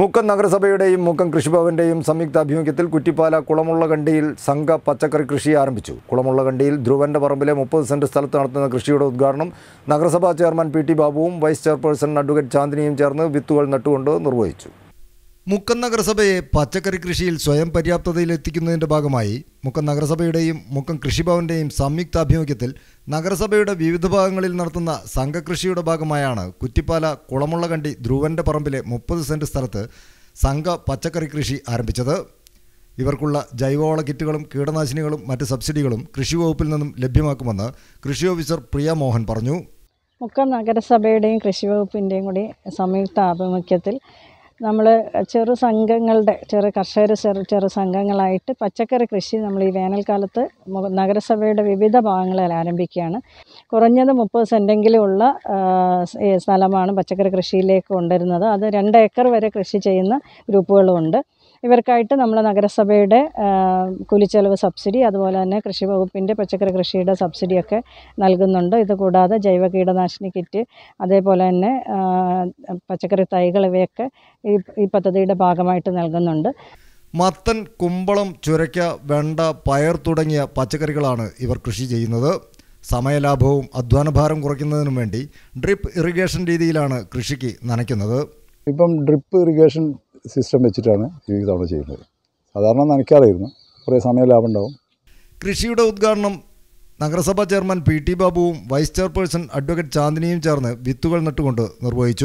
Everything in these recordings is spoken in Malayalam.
മുക്കം നഗരസഭയുടെയും മുക്കം കൃഷിഭവന്റെയും സംയുക്ത ആഭിമുഖ്യത്തിൽ കുറ്റിപ്പാല കുളമുള്ളകണ്ടിയിൽ സംഘ പച്ചക്കറി കൃഷി ആരംഭിച്ചു കുളമുള്ളകണ്ടിയിൽ ധ്രുവന്റെ പറമ്പിലെ മുപ്പത് സെന്റ് സ്ഥലത്ത് നടത്തുന്ന കൃഷിയുടെ ഉദ്ഘാടനം നഗരസഭാ ചെയർമാൻ പി ടി ബാബുവും വൈസ് ചെയർപേഴ്സൺ അഡ്വക്കേറ്റ് ചാന്ദിനിയും ചേർന്ന് വിത്തുകൾ നട്ടുകൊണ്ട് നിർവഹിച്ചു മുക്കം നഗരസഭയെ പച്ചക്കറി കൃഷിയിൽ സ്വയം പര്യാപ്തതയിലെത്തിക്കുന്നതിന്റെ ഭാഗമായി മുക്കം നഗരസഭയുടെയും മുക്കം കൃഷിഭവന്റെയും സംയുക്താഭിമുഖ്യത്തിൽ നഗരസഭയുടെ വിവിധ ഭാഗങ്ങളിൽ നടത്തുന്ന സംഘകൃഷിയുടെ ഭാഗമായാണ് കുറ്റിപ്പാല കുളമുള്ളകണ്ടി ധ്രുവന്റെ പറമ്പിലെ മുപ്പത് സെന്റ് സ്ഥലത്ത് സംഘ പച്ചക്കറി കൃഷി ആരംഭിച്ചത് ഇവർക്കുള്ള ജൈവവള കിറ്റുകളും കീടനാശിനികളും മറ്റ് സബ്സിഡികളും കൃഷി വകുപ്പിൽ നിന്നും ലഭ്യമാക്കുമെന്ന് കൃഷി ഓഫീസർ പ്രിയ മോഹൻ പറഞ്ഞു മുക്കം നഗരസഭയുടെയും കൃഷി വകുപ്പിൻ്റെയും കൂടി സംയുക്ത ആഭിമുഖ്യത്തിൽ നമ്മൾ ചെറു സംഘങ്ങളുടെ ചെറു കർഷകർ ചെറു ചെറു സംഘങ്ങളായിട്ട് പച്ചക്കറി കൃഷി നമ്മൾ ഈ വേനൽക്കാലത്ത് മു- നഗരസഭയുടെ വിവിധ ഭാഗങ്ങളിൽ ആരംഭിക്കുകയാണ് കുറഞ്ഞത് മുപ്പത് സെൻറ്റെങ്കിലും ഉള്ള ആ, സ്- ഈ സ്ഥലമാണ് പച്ചക്കറി കൃഷിയിലേക്ക് കൊണ്ടുവരുന്നത് അത് രണ്ട് ഏക്കർ വരെ കൃഷി ചെയ്യുന്ന ഗ്രൂപ്പുകളുമുണ്ട് ഇവർക്കായിട്ട് നമ്മൾ നഗരസഭയുടെ ആ, കൂലിച്ചെലവ് സബ്സിഡി അതുപോലെ തന്നെ കൃഷി വകുപ്പിൻ്റെ പച്ചക്കറി കൃഷിയുടെ സബ്സിഡിയൊക്കെ നൽകുന്നുണ്ട് ഇത് കൂടാതെ ജൈവ കീടനാശിനി കിറ്റ് അതേപോലെ തന്നെ ആ, പച്ചക്കറി തൈകൾ ഇവയൊക്കെ ഈ ഈ പദ്ധതിയുടെ ഭാഗമായിട്ട് നൽകുന്നുണ്ട് മത്തൻ കുമ്പളം ചുരയ്ക്ക വെണ്ട പയർ തുടങ്ങിയ പച്ചക്കറികളാണ് ഇവർ കൃഷി ചെയ്യുന്നത് സമയലാഭവും അധ്വാനഭാരം കുറയ്ക്കുന്നതിനും വേണ്ടി ഡ്രിപ്പ് ഇറിഗേഷൻ രീതിയിലാണ് കൃഷിക്ക് നനയ്ക്കുന്നത് ഇപ്പം ഡ്രിപ്പ് ഇറിഗേഷൻ സിസ്റ്റം വെച്ചിട്ടാണ് ഈ തവണ ചെയ്യുന്നത് സാധാരണ നനയ്ക്കാറായിരുന്നു കുറേ സമയം ലാഭം ഉണ്ടാവും കൃഷിയുടെ ഉദ്ഘാടനം നഗരസഭാ ചെയർമാൻ പി ടി ബാബുവും വൈസ് ചെയർപേഴ്സൺ അഡ്വക്കേറ്റ് ചാന്ദിനിയും ചേർന്ന് വിത്തുകൾ നട്ടുകൊണ്ട് നിർവഹിച്ചു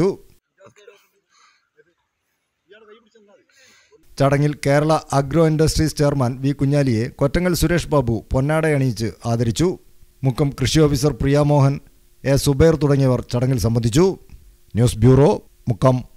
ചടങ്ങിൽ Kerala agro industries chairman V കുഞ്ഞാലിയെ കൊറ്റങ്ങൽ സുരേഷ് ബാബു പൊന്നാട അണിയിച്ച് ആദരിച്ചു മുക്കം കൃഷി ഓഫീസർ പ്രിയ മോഹൻ എ സുബൈർ തുടങ്ങിയവർ ചടങ്ങിൽ സംബന്ധിച്ചു ന്യൂസ് ബ്യൂറോ മുക്കം